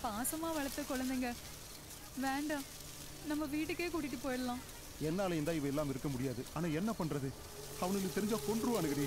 பாசமா வளர்த்த குழந்தைங்க வேண்டாம் நம்ம வீட்டுக்கே கூட்டிட்டு போயிடலாம் என்னால இந்த இவ எல்லாம் இருக்க முடியாது ஆனா என்ன பண்றது அவனுக்கு தெரிஞ்சா கொன்றுவானுங்கடி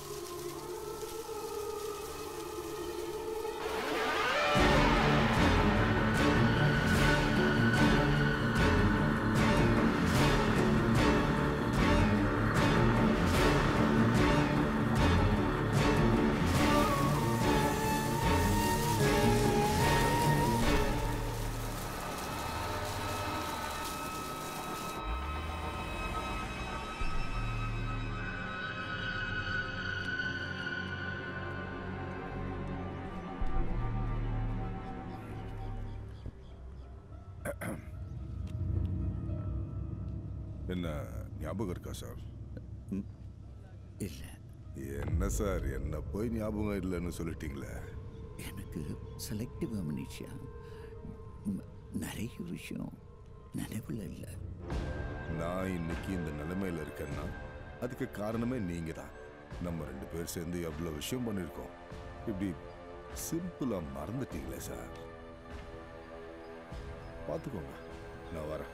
என்ன ஞாபகம் இருக்கா சார் இல்லை என்ன சார் என்ன போய் ஞாபகம் இல்லைன்னு சொல்லிட்டீங்களே எனக்கு செலக்டிவ் அமினிஷியா நிறைய விஷயம் நினைவில் இல்லை நான் இன்னைக்கு இந்த நிலைமையில இருக்கேன்னா அதுக்கு காரணமே நீங்க தான் நம்ம ரெண்டு பேர் சேர்ந்து எவ்வளவு விஷயம் பண்ணியிருக்கோம் இப்படி சிம்பிளா மறந்துட்டீங்களே சார் பார்த்துக்கோங்க நான் வரேன்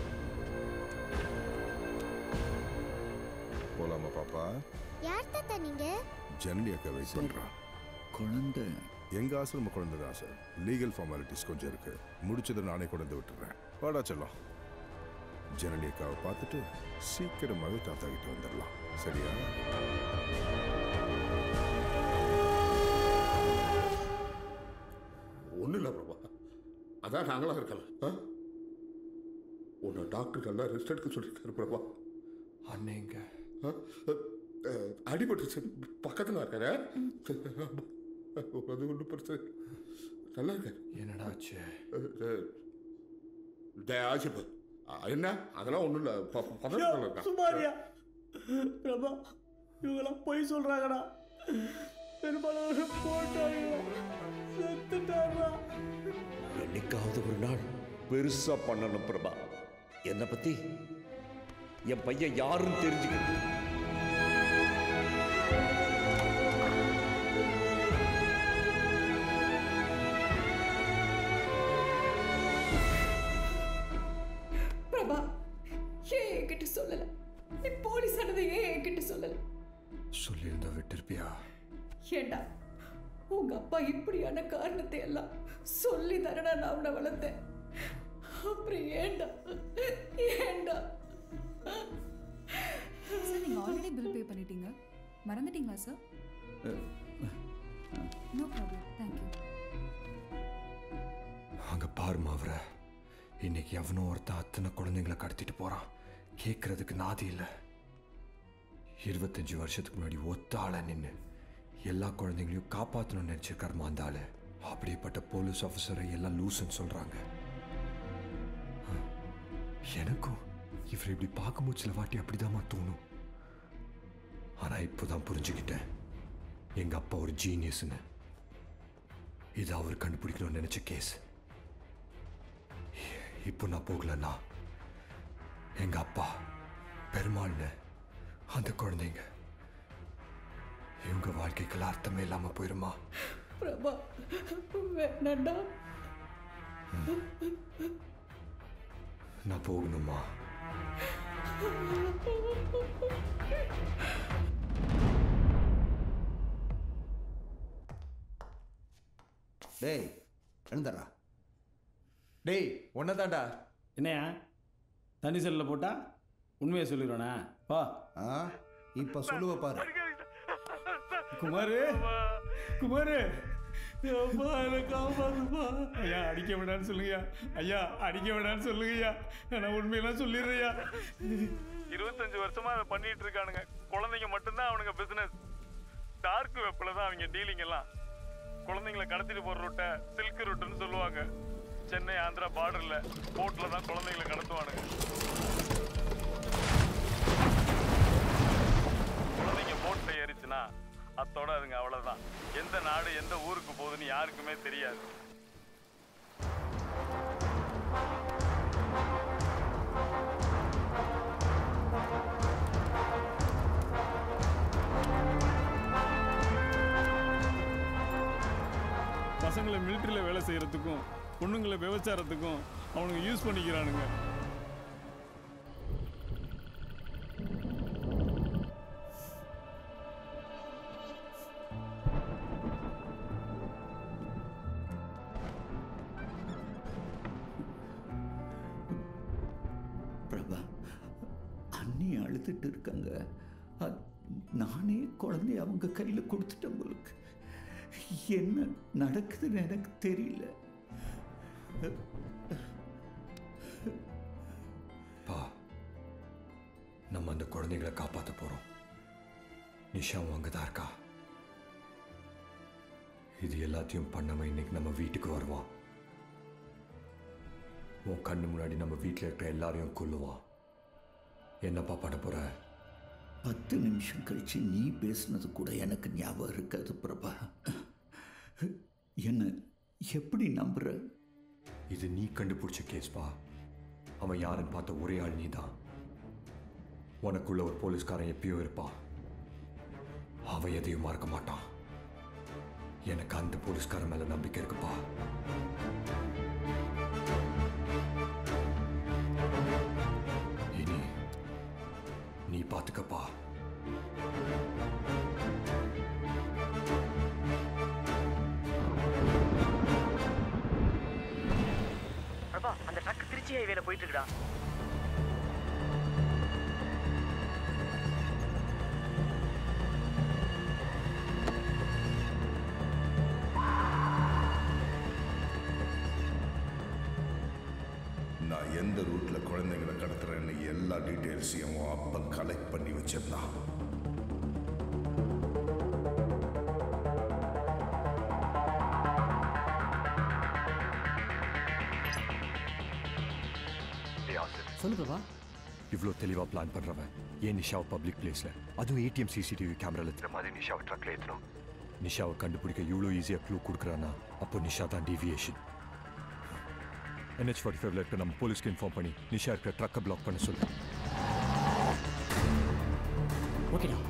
போலாமா பாப்பா யார் தாத்தா நீங்க ஜனனி அக்கா வெயிட் பண்றான் குழந்தை எங்க ஆசிரம குழந்தை தான் சார் லீகல் ஃபார்மாலிட்டிஸ் கொஞ்சம் இருக்கு முடிச்சதை நானே கொண்டு விட்டுறேன் வாடா செல்லம் ஜனனி அக்காவை பார்த்துட்டு சீக்கிரமாவே தாத்தா கிட்ட வந்துடலாம் சரியா ஒன்றும் இல்லை பிரபா அதான் நாங்களாம் இருக்கல ஆ? உன்னை டாக்டர் நல்லா ரெஸ்ட் எடுக்க சொல்லியிருக்காரு பிரபா அண்ணேங்க ஆ? அஹ், அடிபட்டுச்சு பக்கத்தில் இருக்காரு அது ஒன்றும் பிரச்சனை இல்லை. நல்லா இருக்காரு என்னடா ஆச்சு அஹ், அஹ், டேய் ஆசிப் அஹ், என்ன அதெல்லாம் ஒன்றும் இல்லை பக்கத்தில் இருக்கா சுமாரியா பிரபா இவங்கெல்லாம் பொய் சொல்றாங்கடா பெரும்பாலும் போட்டாங்க செத்துட்டாரா என்னைக்காவது ஒரு நாள் பெருசா பண்ணணும் பிரபா என்னை பத்தி என் பையன் யாருன்னு தெரிஞ்சுக்கிட்டு பிரபா ஏன் என்கிட்ட சொல்லல நீ போலீஸ் ஆனதை ஏன் என்கிட்ட சொல்லல சொல்லியிருந்தா விட்டிருப்பியா ஏண்டா உங்க அப்பா இப்படியான காரணத்தை எல்லாம் சொல்லி தானடா நான் அவனை வளர்த்தேன் அப்புறம் ஏண்டா ஏண்டா சார் நீங்க ஆல்ரெடி பில் பே பண்ணிட்டீங்க மறந்துட்டீங்களா சார் நோ ப்ராப்ளம் தேங்க்யூ அங்க பாருமா அவரை இன்னைக்கு எவனோ ஒருத்தன் அத்தனை குழந்தைங்களை கடத்திட்டு போறான் கேட்கறதுக்கு நாதி இல்லை இருபத்தஞ்சு வருஷத்துக்கு முன்னாடி ஒத்த ஆளா நின்று எல்லா குழந்தைங்களையும் காப்பாற்றணும்னு நினைச்சிருக்காருமா அந்த ஆளு அப்படிப்பட்ட போலீஸ் ஆஃபீஸரை எல்லாம் லூசுன்னு சொல்றாங்க ஆ, எனக்கும் இவர் இப்படி பார்க்கும்போது சில வாட்டி அப்படிதாம்மா தோணும் ஆனா இப்போதான் புரிஞ்சுக்கிட்டேன் எங்க அப்பா ஒரு ஜீனியஸ்னு இது அவர் கண்டுபிடிக்கணும்னு நினைச்ச கேஸ் இப்போ நான் போகலன்னா எங்க அப்பா பெருமாள்னு அந்த குழந்தைங்க இவங்க வாழ்க்கைக்கெல்லாம் அர்த்தமே இல்லாம போயிருமா பிரபா வேணாண்டா நான் போகணுமா டேய் எழுந்தரா டேய் ஒன்னதாண்டா என்னையா தண்ணி செல்லில் போட்டா உண்மையை சொல்லிடுவேண்ணா வா ஆ இப்போ சொல்லுவ பாரு குமாரு குமாரு அப்பா, என்னை காப்பாத்துப்பா. ஐயா அடிக்க வேண்டாம்னு சொல்லுங்கய்யா ஐயா அடிக்க வேண்டாம்னு சொல்லுங்கய்யா நான் உண்மையெல்லாம் சொல்லிடுறேயா இருபத்தஞ்சு வருஷமா அதை பண்ணிட்டு இருக்கானுங்க குழந்தைங்க மட்டும்தான் அவனுங்க பிசினஸ் டார்க் வெப்பில் தான் அவங்க டீலிங் எல்லாம் குழந்தைங்கள கடத்திட்டு போற ரூட்டை சில்க் ரூட்டுன்னு சொல்லுவாங்க சென்னை ஆந்திரா பார்டர்ல போட்ல தான் குழந்தைங்கள கடத்துவானுங்க குழந்தைங்க போட்ல ஏறிச்சுன்னா அத்தோட அதுங்க அவ்வளவுதான் எந்த நாடு எந்த ஊருக்கு போகுதுன்னு யாருக்குமே தெரியாது பசங்களை மிலிட்டரியில் வேலை செய்கிறதுக்கும் பொண்ணுங்களை விபச்சாரத்துக்கும் அவனுங்க யூஸ் பண்ணிக்கிறானுங்க பிரபா அண்ணி அழுதுட்டு இருக்காங்க அ- நானே குழந்தைய அவங்க கையில் கொடுத்துட்டேன் உங்களுக்கு என்ன நடக்குதுன்னு எனக்கு தெரியல பா நம்ம அந்த குழந்தைகளை காப்பாற்ற போறோம் நிஷாவும் அங்கே தான் இருக்கா இது எல்லாத்தையும் பண்ணவன் இன்னைக்கு நம்ம வீட்டுக்கு வருவான் உன் கண்ணு முன்னாடி நம்ம வீட்டில் இருக்கிற எல்லாரையும் கொல்லுவான் என்னப்பா பண்ண போற பத்து நிமிஷம் கழிச்சு நீ பேசுனது கூட எனக்கு ஞாபகம் இருக்காது பிரபா என்ன எப்படி நம்புற இது நீ கண்டுபிடிச்ச கேஸ்பா அவன் யாருன்னு பார்த்த ஒரே ஆள் நீ தான் உனக்குள்ள ஒரு போலீஸ்காரன் எப்பயோ இருப்பான் அவன் எதையும் மறக்க மாட்டான் எனக்கு அந்த போலீஸ்காரன் மேல நம்பிக்கை இருக்குப்பா இனி நீ பாத்துக்கப்பா பிரபா அந்த ட்ரக் திருச்சி ஹைவேல போயிட்டு இருக்குடா நான் எந்த ரூட்ல குழந்தைங்களை கடத்துறேன்னு எல்லா டீட்டெயில்ஸையும் உன் அப்பன் கலெக்ட் பண்ணி வச்சிருந்தான் சொல்லு பிரபா இவ்வளோ தெளிவாக பிளான் பண்ணுறவன் ஏன் நிஷாவை பப்ளிக் பிளேஸில் அதுவும் ஏடிஎம் சிசிடிவி கேமராவில் இருக்கிற மாதிரி நிஷாவை ட்ரக்கில் ஏற்றணும் நிஷாவை கண்டுபிடிக்க இவ்வளோ ஈஸியாக க்ளூ கொடுக்குறான்னா அப்போ நிஷா தான் டீவியேஷன் என்ஹெச் ஃபார்ட்டி ஃபைவ்ல இருக்க நம்ம போலீஸ்க்கு இன்ஃபார்ம் பண்ணி நிஷா இருக்கிற ட்ரக்கை பிளாக் பண்ண சொல்லு ஓகேடா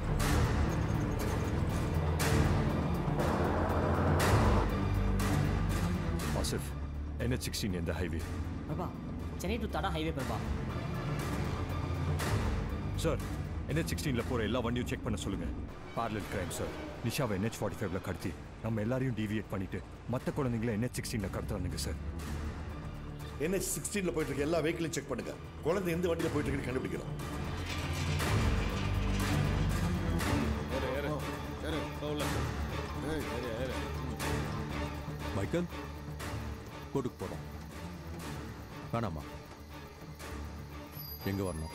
ஆசிஃப் என்ஹெச் சிக்ஸ்டீன் எந்த highway Prabha Chennai to Tada highway Prabha sir NH சிக்ஸ்டீனில் போகிற எல்லா வண்டியும் செக் பண்ண சொல்லுங்கள் parallel கிரைம் சார் நிஷாவை என்ஹெச் ஃபார்ட்டி ஃபைவ்ல கடத்தி நம்ம எல்லாரையும் டீவியேட் பண்ணிட்டு மற்ற குழந்தைங்கள என்ஹெச் சிக்ஸ்டீனில் கடத்துறானுங்க சார் என்ஹெச் சிக்ஸ்டீனில் போயிட்டு இருக்க எல்லா வெஹிக்கிளையும் செக் பண்ணுங்க குழந்தை எந்த வண்டியில் போயிட்டு இருக்குன்னு கண்டுபிடிக்கிறோம் மைக்கேல் கோர்ட்டுக்கு போகிறோம் வேணாமா எங்கே வரணும்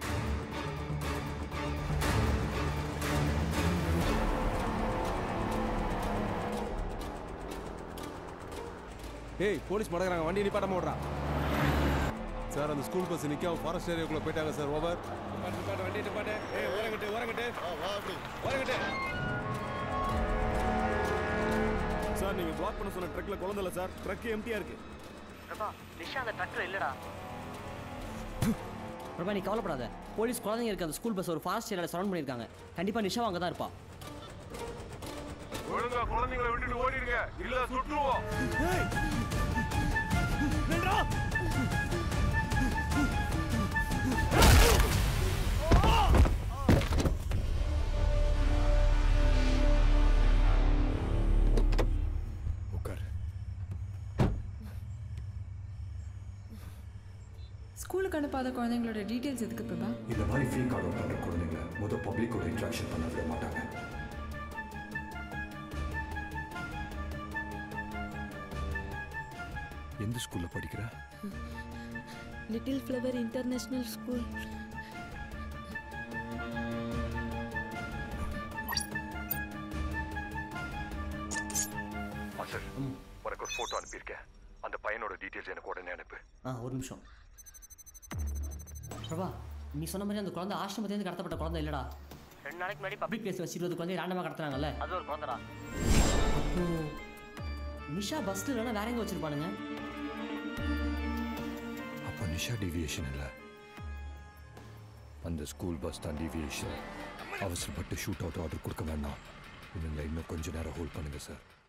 ஏய் போலீஸ் மடங்குறாங்க வண்டி நிப்பாட்டாம ஓடுறா சார் அந்த ஸ்கூல் பஸ் நிற்க ஃபாரஸ்ட் ஏரியாக்குள்ளே போயிட்டாங்க சார் ஓவர் வண்டி நிப்பாட்டு ஏய் ஓரங்கட்டு ஓரங்கட்டு ஓரங்கட்டு சார் நீங்க பிளாக் பண்ண சொன்ன ட்ரக்ல குழந்தை இல்ல சார் ட்ரக் எம்டியா இருக்கு பிரபா நிஷா அந்த ட்ரக்ல இல்லடா பிரபா நீ கவலைப்படாத போலீஸ் குழந்தைங்க இருக்க அந்த ஸ்கூல் பஸ் ஒரு ஃபாரஸ்ட் ஏரியாவில் சரௌண்ட் பண்ணியிருக்காங்க கண்டிப்பா நிஷா அங்கே தான் இருப்பா ஒழுங்கா குழந்தைங்களை விட்டுட்டு ஓடிடுங்க இல்ல சுட்டுருவோம் உட்கார் ஸ்கூலுக்கு அனுப்பாத குழந்தைங்களோட டீட்டெயில்ஸ் எதுக்கு பிரபா இந்த மாதிரி ஃபேக் ஆர்டர் பண்ணுற குழந்தைங்க முத பப்ளிக்கோட இன்ட்ராக்ஷன் பண்ண விட மாட்டாங்க எந்த ஸ்கூலில் படிக்கிற Little Flower International School sir உனக்கு ஒரு ஃபோட்டோ அனுப்பியிருக்கேன் அந்த பையனோட டீட்டெயில்ஸ் எனக்கு உடனே அனுப்பு ஆ ஒரு நிமிஷம் பிரபா நீ சொன்ன மாதிரி அந்த குழந்தை ஆசிரமத்திலேருந்து கடத்தப்பட்ட குழந்தை இல்லடா ரெண்டு நாளைக்கு முன்னாடி பப்ளிக் பிளேஸ் வச்சு இருபது குழந்தை ரேண்டமாக கடத்துறாங்கல்ல அது ஒரு குழந்தைடா அப்போ நிஷா பஸ்ல இல்லைன்னா வேற எங்க வச்சிருப்பானுங்க அப்போ நிஷா டீவியேஷன் இல்லை அந்த ஸ்கூல் பஸ் தான் டீவியேஷன் அவசரப்பட்டு ஷூட் அவுட் ஆர்டர் கொடுக்க வேண்டாம் இவங்களை இன்னும் கொஞ்ச நேரம் ஹோல்ட் பண்ணுங்க சார்